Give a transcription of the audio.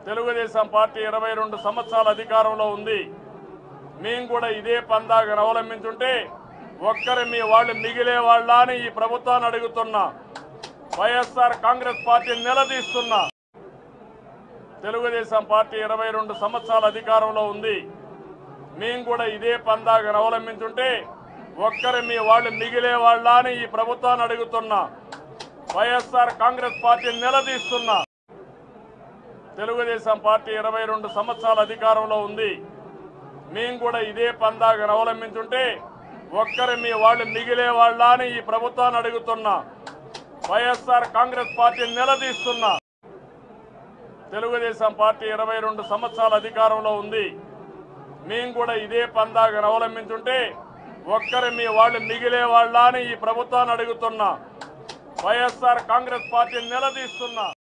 Telugu Desam party ఇరవై రెండు సంవత్సరాల అధికారంలో ఉంది మేము కూడా ఇదే పందాగను అవలంబించుంటే ఒక్కరి మీ వాళ్ళు మిగిలే వాళ్ళ అని ఈ ప్రభుత్వాన్ని అడుగుతున్నా వైఎస్ఆర్ కాంగ్రెస్ పార్టీ నిలదీస్తున్నా తెలుగుదేశం పార్టీ ఇరవై రెండు సంవత్సరాల అధికారంలో ఉంది మేము కూడా ఇదే పందాగను అవలంబించుంటే ఒక్కరి మీ వాళ్ళు మిగిలే వాళ్ళ అని ఈ ప్రభుత్వాన్ని అడుగుతున్నా వైఎస్ఆర్ కాంగ్రెస్ పార్టీ నిలదీస్తున్నా తెలుగుదేశం పార్టీ ఇరవై రెండు సంవత్సరాల అధికారంలో ఉంది మేము కూడా ఇదే పందాగను అవలంబించుంటే ఒక్కరి మీ వాళ్ళు మిగిలే వాళ్ళ అని ఈ ప్రభుత్వాన్ని అడుగుతున్నా వైఎస్ఆర్ కాంగ్రెస్ పార్టీ నిలదీస్తున్నా తెలుగుదేశం పార్టీ ఇరవై రెండు సంవత్సరాల అధికారంలో ఉంది మేము కూడా ఇదే పందాగను అవలంబించుంటే ఒక్కరి మీ వాళ్ళు మిగిలే వాళ్ళ అని ఈ ప్రభుత్వాన్ని అడుగుతున్నా వైఎస్ఆర్ కాంగ్రెస్ పార్టీ నిలదీస్తున్నా